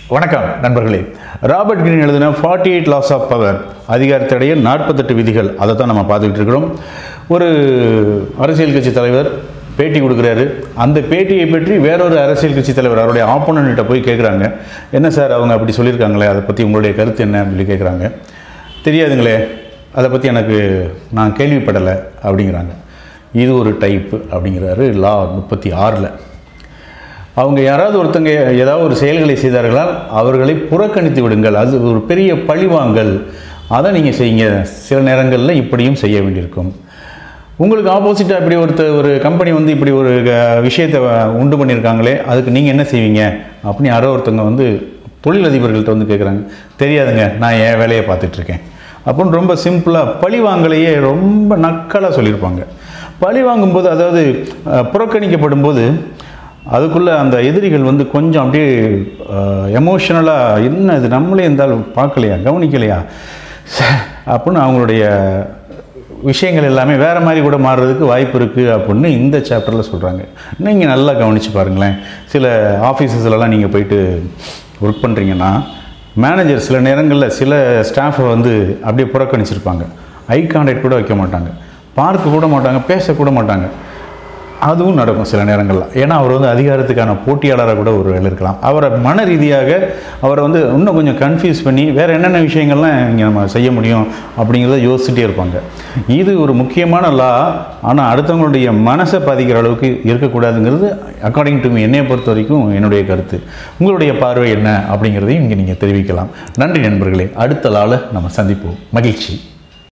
வணக்கம் நண்பர்களே Robert Greene எழுதின forty eight laws of power அதிகாரத்தடைய நாற்பத்தெட்டு விதிகள் அதை தான் நம்ம பார்த்துக்கிட்டு இருக்கிறோம் ஒரு அரசியல் கட்சி தலைவர் பேட்டி கொடுக்குறாரு அந்த பேட்டியை பற்றி வேறொரு அரசியல் கட்சி தலைவர் அவருடைய ஆப்போனண்ட்ட போய் கேட்குறாங்க என்ன சார் அவங்க அப்படி சொல்லியிருக்காங்களே அதை பற்றி உங்களுடைய கருத்து என்ன அப்படின்னு சொல்லி கேட்குறாங்க தெரியாதுங்களே அதை பற்றி எனக்கு நான் கேள்விப்படலை அப்படிங்கிறாங்க இது ஒரு டைப்பு அப்படிங்கிறாரு லா முப்பத்தி ஆறில் அவங்க யாராவது ஒருத்தங்க ஏதாவது ஒரு செயல்களை செய்தார்களால் அவர்களை புறக்கணித்து விடுங்கள் அது ஒரு பெரிய பழிவாங்கல் அதை நீங்கள் செய்யுங்க சில நேரங்களில் இப்படியும் செய்ய வேண்டியிருக்கும் உங்களுக்கு ஆப்போசிட்டாக இப்படி ஒருத்தர் ஒரு கம்பெனி வந்து இப்படி ஒரு அஹ், விஷயத்தை உண்டு பண்ணியிருக்காங்களே அதுக்கு நீங்கள் என்ன செய்வீங்க அப்படின்னு யாரோ ஒருத்தவங்க வந்து தொழிலதிபர்கள்ட்ட வந்து கேட்குறாங்க தெரியாதுங்க நான் என் வேலையை பார்த்துட்ருக்கேன் அப்படின்னு ரொம்ப சிம்பிளாக பழிவாங்கலையே ரொம்ப நக்கலாக சொல்லியிருப்பாங்க பழி வாங்கும்போது அதாவது அஹ், புறக்கணிக்கப்படும் போது அதுக்குள்ளே அந்த எதிரிகள் வந்து கொஞ்சம் அப்படியே எமோஷனலாக என்ன இது நம்மளே இருந்தாலும் பார்க்கலையா கவனிக்கலையா ச, அப்படின்னு அவங்களுடைய விஷயங்கள் எல்லாமே வேறு மாதிரி கூட மாறுறதுக்கு வாய்ப்பு இருக்குது அப்படின்னு இந்த சாப்டரில் சொல்கிறாங்க நீங்கள் நல்லா கவனித்து பாருங்களேன் சில ஆஃபீஸஸ்லலாம் நீங்கள் போயிட்டு ஒர்க் பண்ணுறீங்கன்னா மேனேஜர் சில நேரங்களில் சில ஸ்டாஃபை வந்து அப்படியே புறக்கணிச்சிருப்பாங்க ஐ கான்டாக்ட் கூட வைக்க மாட்டாங்க பார்க்க கூட மாட்டாங்க பேசக்கூட மாட்டாங்க அதுவும் நடக்கும் சில நேரங்களில் ஏன்னா அவர் வந்து அதிகாரத்துக்கான போட்டியாளராக கூட ஒரு வேலை இருக்கலாம் அவரை மன ரீதியாக அவரை வந்து இன்னும் கொஞ்சம் கன்ஃபியூஸ் பண்ணி வேறு என்னென்ன விஷயங்கள்லாம் இங்கே நம்ம செய்ய முடியும் அப்படிங்கிறத யோசிச்சுட்டே இருப்பாங்க இது ஒரு முக்கியமான லா ஆனால் அடுத்தவங்களுடைய மனசை பாதிக்கிற அளவுக்கு இருக்கக்கூடாதுங்கிறது அக்கார்டிங் டு என்னையை பொறுத்த வரைக்கும் என்னுடைய கருத்து உங்களுடைய பார்வை என்ன அப்படிங்கிறதையும் இங்கே நீங்கள் தெரிவிக்கலாம் நன்றி நண்பர்களே அடுத்த லாவில் நம்ம சந்திப்போம் மகிழ்ச்சி